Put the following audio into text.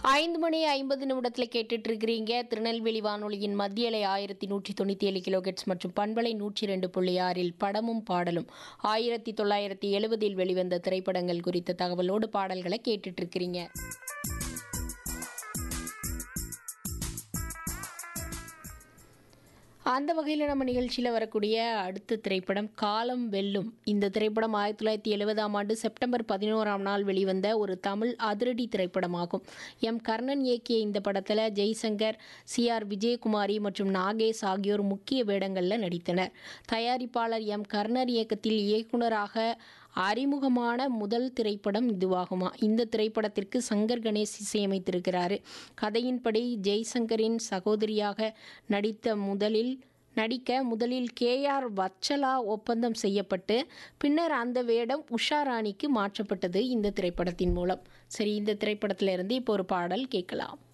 ஐந்து மணி ஐம்பது நிமிடத்தில் கேட்டுட்டு இருக்கிறீங்க திருநெல்வேலி வானொலியின் மத்தியலை ஆயிரத்தி நூற்றி தொண்ணூற்றி ஏழு கிலோகெட்ஸ் மற்றும் பண்பலை நூற்றி ரெண்டு புள்ளி ஆறில் படமும் பாடலும் ஆயிரத்தி தொள்ளாயிரத்தி எழுபதில் வெளிவந்த திரைப்படங்கள் குறித்த தகவலோடு பாடல்களை கேட்டுட்டு இருக்கிறீங்க அந்த வகையில் நம்ம நிகழ்ச்சியில் வரக்கூடிய அடுத்த திரைப்படம் காலம் வெல்லும் இந்த திரைப்படம் ஆயிரத்தி தொள்ளாயிரத்தி எழுபதாம் ஆண்டு செப்டம்பர் பதினோராம் நாள் வெளிவந்த ஒரு தமிழ் அதிரடி திரைப்படமாகும் எம் கர்ணன் இயக்கிய இந்த படத்தில் ஜெய்சங்கர் சி ஆர் விஜயகுமாரி மற்றும் நாகேஷ் ஆகியோர் முக்கிய வேடங்களில் நடித்தனர் தயாரிப்பாளர் எம் கர்ணன் இயக்கத்தில் இயக்குனராக அறிமுகமான முதல் திரைப்படம் இதுவாகுமா இந்த திரைப்படத்திற்கு சங்கர் கணேஷ் இசையமைத்திருக்கிறாரு கதையின்படி ஜெய்சங்கரின் சகோதரியாக நடித்த முதலில் நடிக்க முதலில் கே ஆர் வச்சலா ஒப்பந்தம் செய்யப்பட்டு பின்னர் அந்த வேடம் உஷா ராணிக்கு மாற்றப்பட்டது இந்த திரைப்படத்தின் மூலம் சரி இந்த திரைப்படத்திலிருந்து இப்போ ஒரு பாடல் கேட்கலாம்